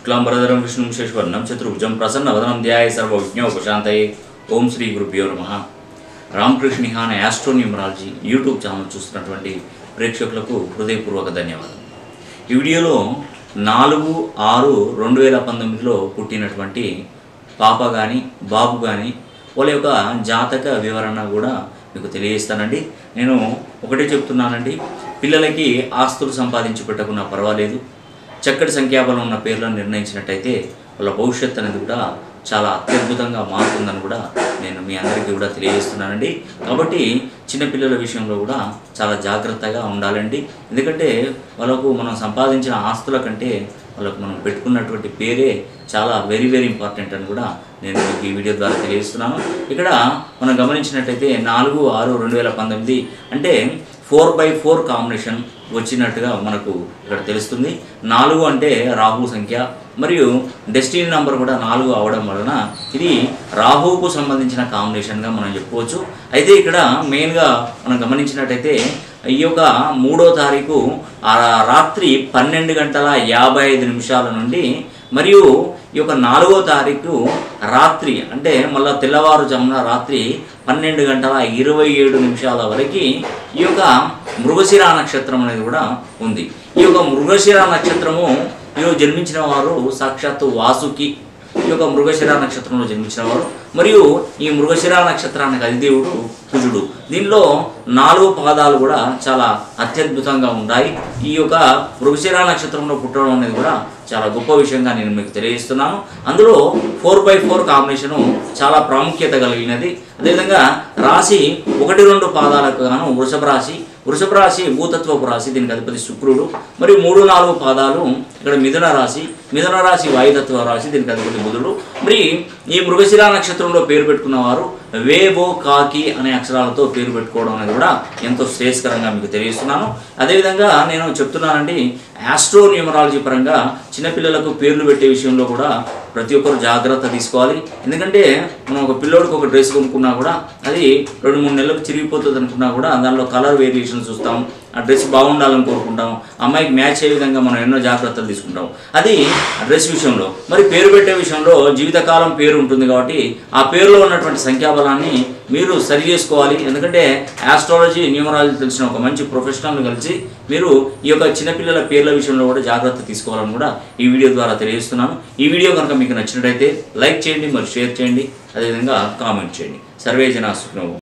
శుక్లాంబరధరం విష్ణుం శేషవర్ణం చతుర్భుజం ప్రసన్నవదనం ధ్యాయ సర్వవిజ్ఞోపశాంతయే ఓం శ్రీ గురుభ్యో నమ Ramakrishna Nihan astro numerology YouTube channel చూస్తున్నటువంటి ప్రేక్షకులకు హృదయపూర్వక ధన్యవాదాలు ఈ వీడియోలో నాలుగు ఆరు రెండు వేల పంతొమ్మిదిలో పుట్టినటువంటి పాప కానీ బాబు కానీ వాళ్ళ యొక్క జాతక వివరణ కూడా మీకు తెలియజేస్తానండి నేను ఒకటే చెప్తున్నానండి పిల్లలకి ఆస్తులు సంపాదించి పెట్టకున్నా పర్వాలేదు చక్కటి సంఖ్యాబలం ఉన్న పేర్లను నిర్ణయించినట్టయితే వాళ్ళ భవిష్యత్తు అనేది కూడా చాలా అత్యద్భుతంగా మారుతుందని కూడా నేను మీ అందరికీ కూడా తెలియజేస్తున్నానండి కాబట్టి చిన్నపిల్లల విషయంలో కూడా చాలా జాగ్రత్తగా ఉండాలండి ఎందుకంటే వాళ్ళకు మనం సంపాదించిన ఆస్తుల కంటే వాళ్ళకు మనం పెట్టుకున్నటువంటి పేరే చాలా వెరీ వెరీ ఇంపార్టెంట్ అని కూడా నేను మీకు ఈ వీడియో ద్వారా తెలియజేస్తున్నాను ఇక్కడ మనం గమనించినట్టయితే నాలుగు ఆరు రెండు వేల పంతొమ్మిది అంటే ఫోర్ బై ఫోర్ కాంబినేషన్ వచ్చినట్టుగా మనకు ఇక్కడ తెలుస్తుంది నాలుగు అంటే రాహు సంఖ్య మరియు డెస్టినీ నంబర్ కూడా నాలుగు అవడం వలన ఇది రాహువుకు సంబంధించిన కాంబినేషన్గా మనం చెప్పుకోవచ్చు అయితే ఇక్కడ మెయిన్గా మనం గమనించినట్టయితే ఈ యొక్క మూడో తారీఖు ఆ రాత్రి పన్నెండు గంటల యాభై ఐదు నిమిషాల నుండి మరియు ఈ యొక్క నాలుగో తారీఖు రాత్రి అంటే మళ్ళా తెల్లవారుజామున రాత్రి పన్నెండు గంటల ఇరవై ఏడు నిమిషాల వరకు ఈ యొక్క మృగశిర నక్షత్రం అనేది కూడా ఉంది ఈ యొక్క మృగశిర నక్షత్రము ఈరోజు జన్మించిన వారు సాక్షాత్తు వాసుకి ఈ యొక్క మృగశిర నక్షత్రంలో జన్మించిన వారు మరియు ఈ మృగశిర నక్షత్రానికి అధిదేవుడు కుజుడు దీనిలో నాలుగు పాదాలు కూడా చాలా అత్యద్భుతంగా ఉంటాయి ఈ యొక్క మృగశిర నక్షత్రంలో పుట్టడం అనేది కూడా చాలా గొప్ప విషయంగా నేను మీకు తెలియజేస్తున్నాను అందులో ఫోర్ బై ఫోర్ కాంబినేషను చాలా ప్రాముఖ్యత కలిగినది అదేవిధంగా రాశి ఒకటి రెండు పాదాలకు గాను వృషభ రాశి వృషభ రాశి భూతత్వపు రాశి దీనికి అధిపతి శుక్రుడు మరియు మూడు నాలుగు పాదాలు ఇక్కడ మిథున రాశి మిథున రాశి వాయుతత్వ రాశి దీనికి అధిపతి బుధుడు మరి ఈ మృగశిర నక్షత్రంలో పేరు పెట్టుకున్న వారు వేబో కాకి అనే అక్షరాలతో పేరు పెట్టుకోవడం అనేది కూడా ఎంతో శ్రేయస్కరంగా మీకు తెలియజేస్తున్నాను అదేవిధంగా నేను చెప్తున్నానండి ఆస్ట్రో న్యూమరాలజీ పరంగా చిన్నపిల్లలకు పేర్లు పెట్టే విషయంలో కూడా ప్రతి ఒక్కరు జాగ్రత్త తీసుకోవాలి ఎందుకంటే మనం ఒక పిల్లోడికి ఒక డ్రెస్ కొనుక్కున్నా కూడా అది రెండు మూడు నెలలకు చిరిగిపోతుంది అనుకున్నా కూడా దానిలో కలర్ వేరియేషన్ చూస్తాం ఆ డ్రెస్ బాగుండాలని కోరుకుంటాం అమ్మాయికి మ్యాచ్ అయ్యే విధంగా మనం ఎన్నో జాగ్రత్తలు తీసుకుంటాం అది ఆ డ్రెస్ విషయంలో మరి పేరు పెట్టే విషయంలో జీవితకాలం పేరు ఉంటుంది కాబట్టి ఆ పేరులో ఉన్నటువంటి సంఖ్యాబలాన్ని మీరు సరి చేసుకోవాలి ఎందుకంటే ఆస్ట్రాలజీ న్యూమరాలజీ తెలిసిన ఒక మంచి ప్రొఫెషనల్ని కలిసి మీరు ఈ యొక్క చిన్నపిల్లల పేర్ల విషయంలో కూడా జాగ్రత్త తీసుకోవాలని కూడా ఈ వీడియో ద్వారా తెలియజేస్తున్నాను ఈ వీడియో కనుక మీకు నచ్చినట్టయితే లైక్ చేయండి మరి షేర్ చేయండి అదేవిధంగా కామెంట్ చేయండి సర్వే జనా సుఖినో